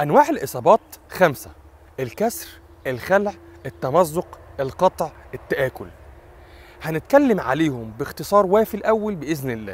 أنواع الإصابات خمسة الكسر الخلع التمزق القطع التآكل هنتكلم عليهم باختصار وافي الأول بإذن الله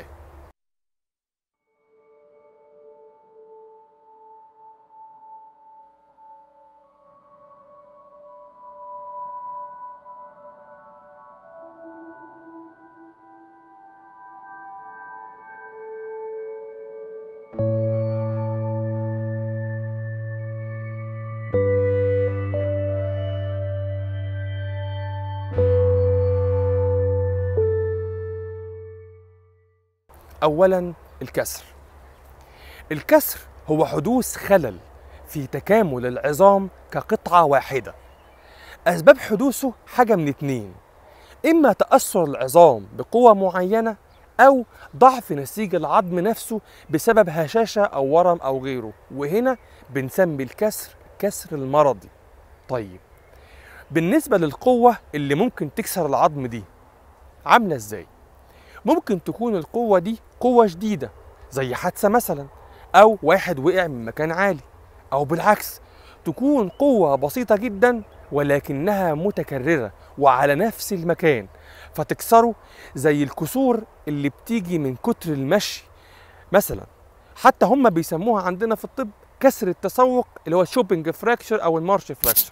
أولا الكسر الكسر هو حدوث خلل في تكامل العظام كقطعة واحدة أسباب حدوثه حاجة من اتنين إما تأثر العظام بقوة معينة أو ضعف نسيج العظم نفسه بسبب هشاشة أو ورم أو غيره وهنا بنسمي الكسر كسر المرضي طيب بالنسبة للقوة اللي ممكن تكسر العظم دي عاملة ازاي؟ ممكن تكون القوة دي قوة شديدة زي حادثة مثلا أو واحد وقع من مكان عالي أو بالعكس تكون قوة بسيطة جدا ولكنها متكررة وعلى نفس المكان فتكسره زي الكسور اللي بتيجي من كتر المشي مثلا حتى هم بيسموها عندنا في الطب كسر التسوق اللي هو الشوبينج فراكشر او المارش فراكشر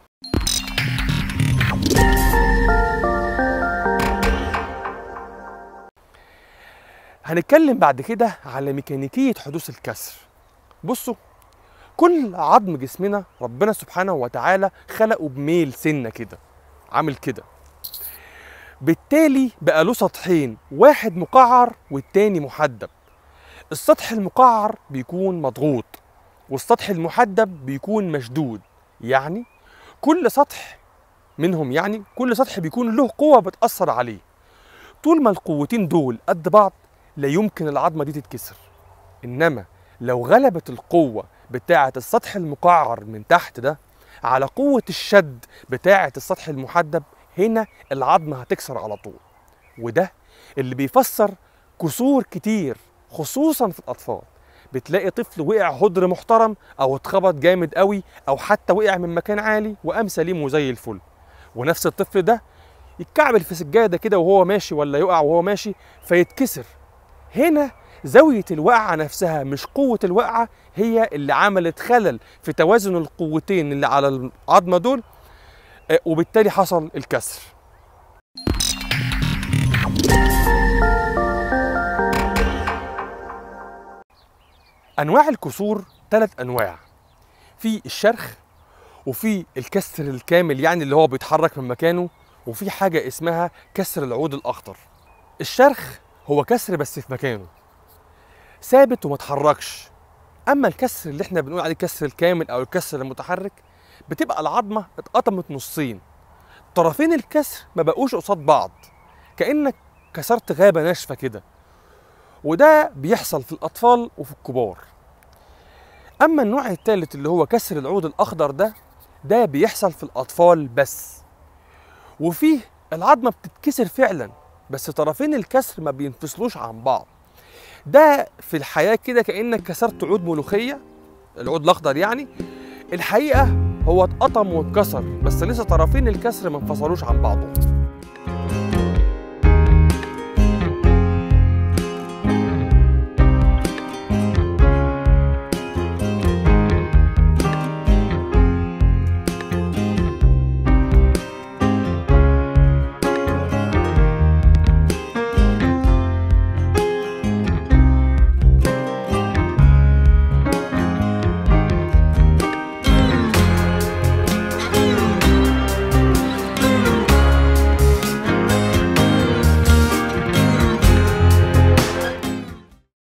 هنتكلم بعد كده على ميكانيكية حدوث الكسر بصوا كل عظم جسمنا ربنا سبحانه وتعالى خلقه بميل سنة كده عامل كده بالتالي بقى له سطحين واحد مقعر والتاني محدب السطح المقعر بيكون مضغوط والسطح المحدب بيكون مشدود يعني كل سطح منهم يعني كل سطح بيكون له قوة بتأثر عليه طول ما القوتين دول قد بعض لا يمكن العظمة دي تتكسر إنما لو غلبت القوة بتاعة السطح المقعر من تحت ده على قوة الشد بتاعة السطح المحدب هنا العظمة هتكسر على طول وده اللي بيفسر كسور كتير خصوصا في الأطفال بتلاقي طفل وقع هدر محترم أو اتخبط جامد قوي أو حتى وقع من مكان عالي وقام سليم وزي الفل ونفس الطفل ده يتكعبل في سجادة كده وهو ماشي ولا يقع وهو ماشي فيتكسر هنا زاوية الوقعة نفسها مش قوة الوقعة هي اللي عملت خلل في توازن القوتين اللي على العظمة دول آه، وبالتالي حصل الكسر أنواع الكسور ثلاث أنواع في الشرخ وفي الكسر الكامل يعني اللي هو بيتحرك من مكانه وفي حاجة اسمها كسر العود الأخضر الشرخ هو كسر بس في مكانه ثابت وما اتحركش اما الكسر اللي احنا بنقول عليه الكسر الكامل او الكسر المتحرك بتبقى العظمه اتقطمت نصين طرفين الكسر ما بقوش قصاد بعض كانك كسرت غابه ناشفه كده وده بيحصل في الاطفال وفي الكبار اما النوع الثالث اللي هو كسر العود الاخضر ده ده بيحصل في الاطفال بس وفيه العظمه بتتكسر فعلا بس طرفين الكسر ما بينفصلوش عن بعض ده في الحياة كده كأنك كسرت عود ملوخية العود الأخضر يعني الحقيقة هو اتقطم واتكسر بس لسه طرفين الكسر ما انفصلوش عن بعضهم